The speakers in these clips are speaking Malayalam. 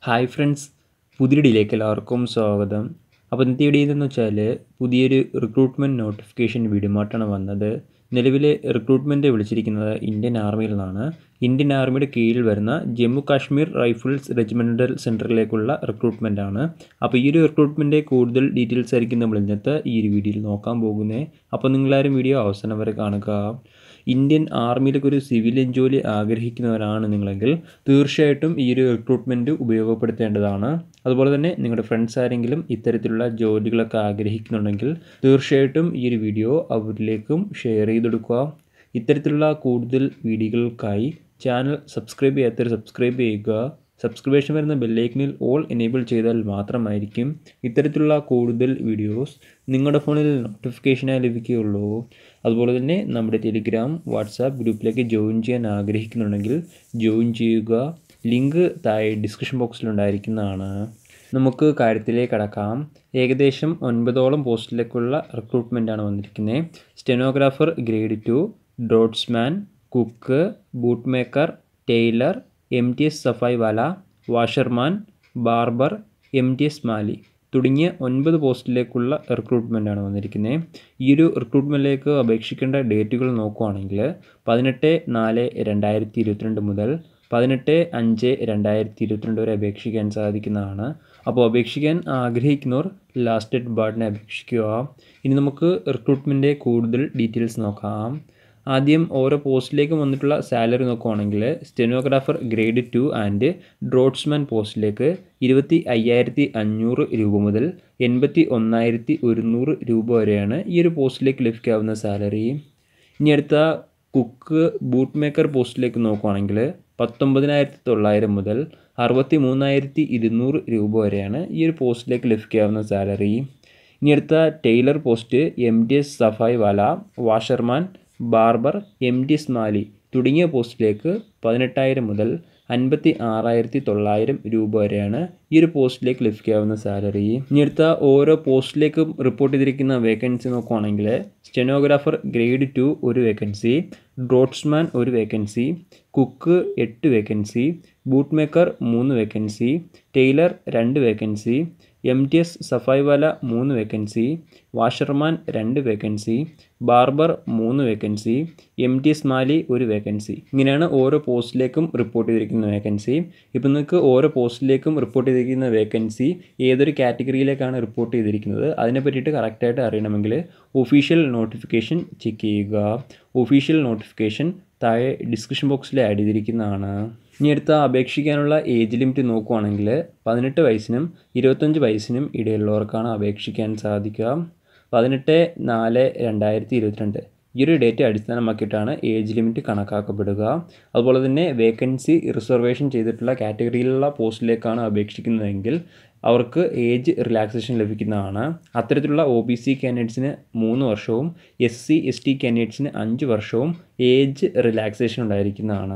ഹായ് ഫ്രണ്ട്സ് പുതിയ വീഡിയോയിലേക്ക് എല്ലാവർക്കും സ്വാഗതം അപ്പോൾ ഇന്നത്തെ വീഡിയോ ഇതെന്ന് വെച്ചാൽ പുതിയൊരു റിക്രൂട്ട്മെൻറ്റ് നോട്ടിഫിക്കേഷൻ വീഡിയോമായിട്ടാണ് വന്നത് നിലവിലെ റിക്രൂട്ട്മെൻറ്റ് വിളിച്ചിരിക്കുന്നത് ഇന്ത്യൻ ആർമിയിൽ നിന്നാണ് ഇന്ത്യൻ ആർമിയുടെ കീഴിൽ വരുന്ന ജമ്മു കാശ്മീർ റൈഫിൾസ് റെജിമെൻ്റൽ സെൻറ്ററിലേക്കുള്ള റിക്രൂട്ട്മെൻ്റ് ആണ് അപ്പോൾ ഈ ഒരു റിക്രൂട്ട്മെൻറ്റ് കൂടുതൽ ഡീറ്റെയിൽസ് ആയിരിക്കും നമ്മൾ ഇന്നത്തെ ഈ ഒരു വീഡിയോയിൽ നോക്കാൻ പോകുന്നത് അപ്പോൾ നിങ്ങളാരും വീഡിയോ അവസാനം വരെ കാണുക ഇന്ത്യൻ ആർമിയിലേക്ക് ഒരു സിവിലിയൻ ജോലി ആഗ്രഹിക്കുന്നവരാണ് നിങ്ങളെങ്കിൽ തീർച്ചയായിട്ടും ഈ ഒരു റിക്രൂട്ട്മെൻറ്റ് ഉപയോഗപ്പെടുത്തേണ്ടതാണ് അതുപോലെ തന്നെ നിങ്ങളുടെ ഫ്രണ്ട്സ് ആരെങ്കിലും ഇത്തരത്തിലുള്ള ജോലികളൊക്കെ ആഗ്രഹിക്കുന്നുണ്ടെങ്കിൽ തീർച്ചയായിട്ടും ഈ ഒരു വീഡിയോ അവരിലേക്കും ഷെയർ ചെയ്തെടുക്കുക ഇത്തരത്തിലുള്ള കൂടുതൽ വീഡിയോകൾക്കായി ചാനൽ സബ്സ്ക്രൈബ് ചെയ്യാത്തവർ സബ്സ്ക്രൈബ് ചെയ്യുക സബ്സ്ക്രിപ്ഷൻ വരുന്ന ബെല്ലൈക്കനിൽ ഓൾ എനേബിൾ ചെയ്താൽ മാത്രമായിരിക്കും ഇത്തരത്തിലുള്ള കൂടുതൽ വീഡിയോസ് നിങ്ങളുടെ ഫോണിൽ നോട്ടിഫിക്കേഷനായി ലഭിക്കുകയുള്ളൂ അതുപോലെ തന്നെ നമ്മുടെ ടെലിഗ്രാം വാട്സാപ്പ് ഗ്രൂപ്പിലേക്ക് ജോയിൻ ചെയ്യാൻ ആഗ്രഹിക്കുന്നുണ്ടെങ്കിൽ ജോയിൻ ചെയ്യുക ലിങ്ക് താഴെ ഡിസ്ക്രിപ്ഷൻ ബോക്സിലുണ്ടായിരിക്കുന്നതാണ് നമുക്ക് കാര്യത്തിലേക്ക് കടക്കാം ഏകദേശം ഒൻപതോളം പോസ്റ്റിലേക്കുള്ള റിക്രൂട്ട്മെൻറ്റാണ് വന്നിരിക്കുന്നത് stenographer grade two draughtsman cook boot maker tailor M T S safai wala washerman barber M T S mali തുടങ്ങിയ ഒൻപത് പോസ്റ്റിലേക്കുള്ള റിക്രൂട്ട്മെൻറ്റാണ് വന്നിരിക്കുന്നത് ഈ ഒരു റിക്രൂട്ട്മെൻറ്റിലേക്ക് അപേക്ഷിക്കേണ്ട ഡേറ്റുകൾ നോക്കുവാണെങ്കിൽ പതിനെട്ട് നാല് രണ്ടായിരത്തി ഇരുപത്തിരണ്ട് മുതൽ പതിനെട്ട് അഞ്ച് രണ്ടായിരത്തി ഇരുപത്തിരണ്ട് വരെ അപേക്ഷിക്കാൻ സാധിക്കുന്നതാണ് അപ്പോൾ അപേക്ഷിക്കാൻ ആഗ്രഹിക്കുന്നവർ ലാസ്റ്റ് ഡേറ്റ് ബാർഡിനെ അപേക്ഷിക്കുക ഇനി നമുക്ക് റിക്രൂട്ട്മെൻറ്റിൻ്റെ കൂടുതൽ ഡീറ്റെയിൽസ് നോക്കാം ആദ്യം ഓരോ പോസ്റ്റിലേക്കും വന്നിട്ടുള്ള സാലറി നോക്കുവാണെങ്കിൽ stenographer grade two and draughtsman പോസ്റ്റിലേക്ക് ഇരുപത്തി അയ്യായിരത്തി അഞ്ഞൂറ് രൂപ മുതൽ എൺപത്തി ഒന്നായിരത്തി ഒരുന്നൂറ് രൂപ വരെയാണ് ഈ ഒരു പോസ്റ്റിലേക്ക് ലഭിക്കാവുന്ന സാലറി ഇനി അടുത്ത കുക്ക് ബൂട്ട് മേക്കർ പോസ്റ്റിലേക്ക് നോക്കുവാണെങ്കിൽ പത്തൊമ്പതിനായിരത്തി തൊള്ളായിരം മുതൽ അറുപത്തി മൂന്നായിരത്തി ഇരുന്നൂറ് രൂപ വരെയാണ് ഈ ഒരു പോസ്റ്റിലേക്ക് ലഭിക്കാവുന്ന സാലറി ഇനി അടുത്ത tailor post M D S safai wala washerman barber M D S mali തുടങ്ങിയ പോസ്റ്റിലേക്ക് പതിനെട്ടായിരം മുതൽ അൻപത്തി ആറായിരത്തി തൊള്ളായിരം രൂപ വരെയാണ് ഈ ഒരു പോസ്റ്റിലേക്ക് ലഭിക്കാവുന്ന സാലറി ഇനി അടുത്ത ഓരോ പോസ്റ്റിലേക്കും റിപ്പോർട്ട് ചെയ്തിരിക്കുന്ന വേക്കൻസി നോക്കുവാണെങ്കിൽ സ്റ്റെനോഗ്രാഫർ ഗ്രേഡ് ടു ഒരു വേക്കൻസി ഡ്രോട്ട്സ്മാൻ ഒരു വേക്കൻസി കുക്ക് എട്ട് വേക്കൻസി ബൂട്ട് മേക്കർ മൂന്ന് വേക്കൻസി ടൈലർ രണ്ട് vacancy M T S safai wala മൂന്ന് വേക്കൻസി വാഷർമാൻ രണ്ട് വേക്കൻസി ബാർബർ മൂന്ന് vacancy M T S mali ഒരു വേക്കൻസി ഇങ്ങനെയാണ് ഓരോ പോസ്റ്റിലേക്കും റിപ്പോർട്ട് ചെയ്തിരിക്കുന്ന വേക്കൻസി ഇപ്പം നിങ്ങൾക്ക് ഓരോ പോസ്റ്റിലേക്കും റിപ്പോർട്ട് ചെയ്തിരിക്കുന്ന വേക്കൻസി ഏതൊരു കാറ്റഗറിയിലേക്കാണ് റിപ്പോർട്ട് ചെയ്തിരിക്കുന്നത് അതിനെ പറ്റിയിട്ട് കറക്റ്റായിട്ട് അറിയണമെങ്കിൽ ഒഫീഷ്യൽ നോട്ടിഫിക്കേഷൻ ചെക്ക് ചെയ്യുക ഒഫീഷ്യൽ നോട്ടിഫിക്കേഷൻ താഴെ ഡിസ്ക്രിപ്ഷൻ ബോക്സിൽ ആഡ് ചെയ്തിരിക്കുന്നതാണ് ഇനി അടുത്ത അപേക്ഷിക്കാനുള്ള ഏജ് ലിമിറ്റ് നോക്കുവാണെങ്കിൽ പതിനെട്ട് വയസ്സിനും ഇരുപത്തഞ്ച് വയസ്സിനും ഇടയിലുള്ളവർക്കാണ് അപേക്ഷിക്കാൻ സാധിക്കുക പതിനെട്ട് നാല് രണ്ടായിരത്തി ഇരുപത്തിരണ്ട് ഈ ഒരു ഡേറ്റ് അടിസ്ഥാനമാക്കിയിട്ടാണ് ഏജ് ലിമിറ്റ് കണക്കാക്കപ്പെടുക അതുപോലെ തന്നെ വേക്കൻസി റിസർവേഷൻ ചെയ്തിട്ടുള്ള കാറ്റഗറിയിലുള്ള പോസ്റ്റിലേക്കാണ് അപേക്ഷിക്കുന്നതെങ്കിൽ അവർക്ക് ഏജ് റിലാക്സേഷൻ ലഭിക്കുന്നതാണ് അത്തരത്തിലുള്ള ഒ ബി സി കാൻഡിഡേറ്റ്സിന് മൂന്ന് വർഷവും എസ് സി എസ് ടി കാൻഡിഡേറ്റ്സിന് അഞ്ച് വർഷവും ഏജ് റിലാക്സേഷൻ ഉണ്ടായിരിക്കുന്നതാണ്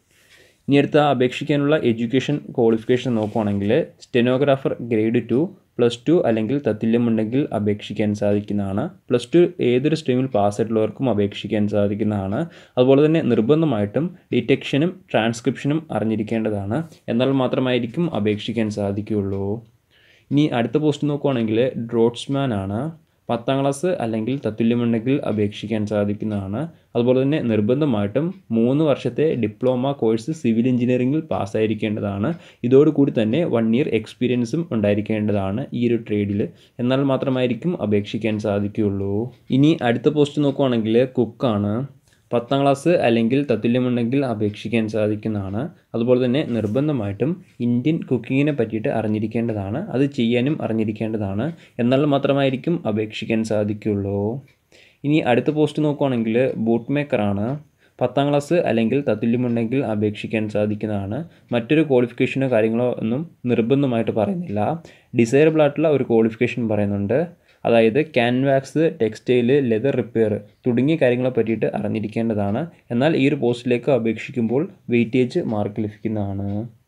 ഇനി അടുത്ത അപേക്ഷിക്കാനുള്ള എഡ്യൂക്കേഷൻ ക്വാളിഫിക്കേഷൻ നോക്കുവാണെങ്കിൽ stenographer grade two plus two അല്ലെങ്കിൽ തത്തുല്യമുണ്ടെങ്കിൽ അപേക്ഷിക്കാൻ സാധിക്കുന്നതാണ് പ്ലസ് ടു ഏതൊരു സ്ട്രീമിൽ പാസ്സായിട്ടുള്ളവർക്കും അപേക്ഷിക്കാൻ സാധിക്കുന്നതാണ് അതുപോലെ തന്നെ നിർബന്ധമായിട്ടും ഡിറ്റക്ഷനും ട്രാൻസ്ക്രിപ്ഷനും അറിഞ്ഞിരിക്കേണ്ടതാണ് എന്നാൽ മാത്രമായിരിക്കും അപേക്ഷിക്കാൻ സാധിക്കുകയുള്ളൂ ഇനി അടുത്ത പോസ്റ്റ് നോക്കുവാണെങ്കിൽ ഡ്രോട്ട്സ്മാൻ ആണ് പത്താം ക്ലാസ് അല്ലെങ്കിൽ തത്തുല്യമുണ്ടെങ്കിൽ അപേക്ഷിക്കാൻ സാധിക്കുന്നതാണ് അതുപോലെ തന്നെ നിർബന്ധമായിട്ടും മൂന്ന് വർഷത്തെ ഡിപ്ലോമ കോഴ്സ് സിവിൽ എഞ്ചിനീയറിംഗിൽ പാസ്സായിരിക്കേണ്ടതാണ് ഇതോടുകൂടി തന്നെ വൺ ഇയർ എക്സ്പീരിയൻസും ഉണ്ടായിരിക്കേണ്ടതാണ് ഈ ഒരു ട്രേഡിൽ എന്നാൽ മാത്രമായിരിക്കും അപേക്ഷിക്കാൻ സാധിക്കുകയുള്ളൂ ഇനി അടുത്ത പോസ്റ്റ് നോക്കുവാണെങ്കിൽ കുക്കാണ് പത്താം ക്ലാസ് അല്ലെങ്കിൽ തത്തുല്യമുണ്ടെങ്കിൽ അപേക്ഷിക്കാൻ സാധിക്കുന്നതാണ് അതുപോലെ തന്നെ നിർബന്ധമായിട്ടും ഇന്ത്യൻ കുക്കിങ്ങിനെ പറ്റിയിട്ട് അറിഞ്ഞിരിക്കേണ്ടതാണ് അത് ചെയ്യാനും അറിഞ്ഞിരിക്കേണ്ടതാണ് എന്നാൽ മാത്രമായിരിക്കും അപേക്ഷിക്കാൻ സാധിക്കുകയുള്ളൂ ഇനി അടുത്ത പോസ്റ്റ് നോക്കുവാണെങ്കിൽ ബൂട്ട് മേക്കറാണ് പത്താം ക്ലാസ് അല്ലെങ്കിൽ തത്തുല്യമുണ്ടെങ്കിൽ അപേക്ഷിക്കാൻ സാധിക്കുന്നതാണ് മറ്റൊരു ക്വാളിഫിക്കേഷനോ കാര്യങ്ങളോ ഒന്നും നിർബന്ധമായിട്ട് പറയുന്നില്ല ഡിസൈറബിൾ ആയിട്ടുള്ള ഒരു ക്വാളിഫിക്കേഷൻ പറയുന്നുണ്ട് അതായത് ക്യാൻവാക്സ് ടെക്സ്റ്റൈൽ ലെതർ റിപ്പയർ തുടങ്ങിയ കാര്യങ്ങളെ പറ്റിയിട്ട് അറിഞ്ഞിരിക്കേണ്ടതാണ് എന്നാൽ ഈ ഒരു പോസ്റ്റിലേക്ക് അപേക്ഷിക്കുമ്പോൾ വെയിറ്റേജ് മാർക്ക് ലഭിക്കുന്നതാണ്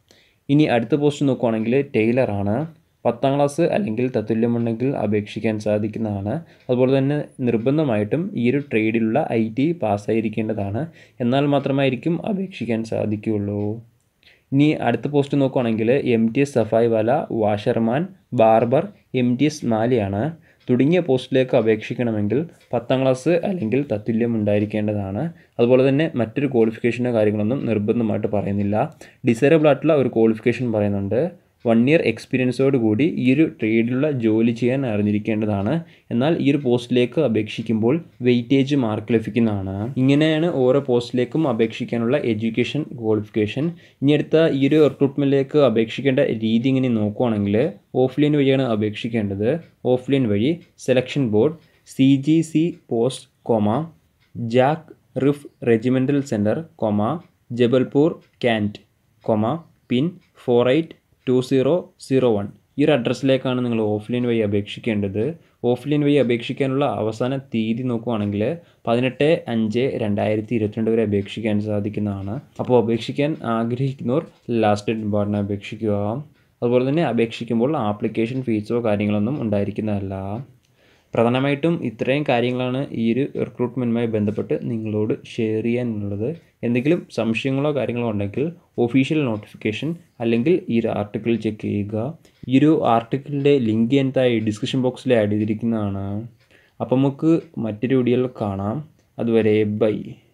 ഇനി അടുത്ത പോസ്റ്റ് നോക്കുവാണെങ്കിൽ ടൈലറാണ് പത്താം ക്ലാസ് അല്ലെങ്കിൽ തത്തുല്യമുണ്ടെങ്കിൽ അപേക്ഷിക്കാൻ സാധിക്കുന്നതാണ് അതുപോലെ തന്നെ നിർബന്ധമായിട്ടും ഈ ഒരു ട്രേഡിലുള്ള ഐ ടി പാസ്സായിരിക്കേണ്ടതാണ് എന്നാൽ മാത്രമായിരിക്കും അപേക്ഷിക്കാൻ സാധിക്കുകയുള്ളൂ ഇനി അടുത്ത പോസ്റ്റ് നോക്കുകയാണെങ്കിൽ M T S safai wala washerman barber M T S മാലിയാണ് തുടങ്ങിയ പോസ്റ്റിലേക്ക് അപേക്ഷിക്കണമെങ്കിൽ പത്താം ക്ലാസ് അല്ലെങ്കിൽ തത്തുല്യം ഉണ്ടായിരിക്കേണ്ടതാണ് അതുപോലെ തന്നെ മറ്റൊരു ക്വാളിഫിക്കേഷനോ കാര്യങ്ങളൊന്നും നിർബന്ധമായിട്ട് പറയുന്നില്ല ഡിസൈറബിൾ ആയിട്ടുള്ള ഒരു ക്വാളിഫിക്കേഷൻ പറയുന്നുണ്ട് വൺ ഇയർ എക്സ്പീരിയൻസോട് കൂടി ഈ ഒരു ട്രേഡിലുള്ള ജോലി ചെയ്യാൻ അറിഞ്ഞിരിക്കേണ്ടതാണ് എന്നാൽ ഈ ഒരു പോസ്റ്റിലേക്ക് അപേക്ഷിക്കുമ്പോൾ വെയിറ്റേജ് മാർക്ക് ലഭിക്കുന്നതാണ് ഇങ്ങനെയാണ് ഓരോ പോസ്റ്റിലേക്കും അപേക്ഷിക്കാനുള്ള എഡ്യൂക്കേഷൻ ക്വാളിഫിക്കേഷൻ ഇനി അടുത്ത ഈ ഒരു റിക്രൂട്ട്മെൻറ്റിലേക്ക് അപേക്ഷിക്കേണ്ട രീതി ഇങ്ങനെ നോക്കുവാണെങ്കിൽ ഓഫ്ലൈൻ വഴിയാണ് അപേക്ഷിക്കേണ്ടത് ഓഫ്ലൈൻ വഴി selection board C G C post comma JAK RIF regimental centre comma Jabalpur cantt comma pin four eight two zero zero one ഈ ഒരു അഡ്രസ്സിലേക്കാണ് നിങ്ങൾ ഓഫ്ലൈൻ വഴി അപേക്ഷിക്കേണ്ടത് ഓഫ്ലൈൻ വഴി അപേക്ഷിക്കാനുള്ള അവസാന തീയതി നോക്കുവാണെങ്കിൽ പതിനെട്ട് അഞ്ച് രണ്ടായിരത്തി ഇരുപത്തിരണ്ട് വരെ അപേക്ഷിക്കാൻ സാധിക്കുന്നതാണ് അപ്പോൾ അപേക്ഷിക്കാൻ ആഗ്രഹിക്കുന്നവർ ലാസ്റ്റ് ഡേറ്റ് ഇമ്പോർട്ടൻ്റ് അപേക്ഷിക്കുക അതുപോലെ തന്നെ അപേക്ഷിക്കുമ്പോൾ ആപ്ലിക്കേഷൻ ഫീസോ കാര്യങ്ങളൊന്നും ഉണ്ടായിരിക്കുന്നതല്ല പ്രധാനമായിട്ടും ഇത്രയും കാര്യങ്ങളാണ് ഈ ഒരു റിക്രൂട്ട്മെൻറ്റുമായി ബന്ധപ്പെട്ട് നിങ്ങളോട് ഷെയർ ചെയ്യാനുള്ളത് എന്തെങ്കിലും സംശയങ്ങളോ കാര്യങ്ങളോ ഉണ്ടെങ്കിൽ ഒഫീഷ്യൽ നോട്ടിഫിക്കേഷൻ അല്ലെങ്കിൽ ഈ ഒരു ആർട്ടിക്കിൾ ചെക്ക് ചെയ്യുക ഈ ഒരു ആർട്ടിക്കിളിൻ്റെ ലിങ്ക് എന്തായി ഡിസ്ക്രിപ്ഷൻ ബോക്സിൽ ആഡ് ചെയ്തിരിക്കുന്നതാണ് അപ്പം നമുക്ക് മറ്റൊരു വീഡിയോയിൽ കാണാം അതുവരെ ബൈ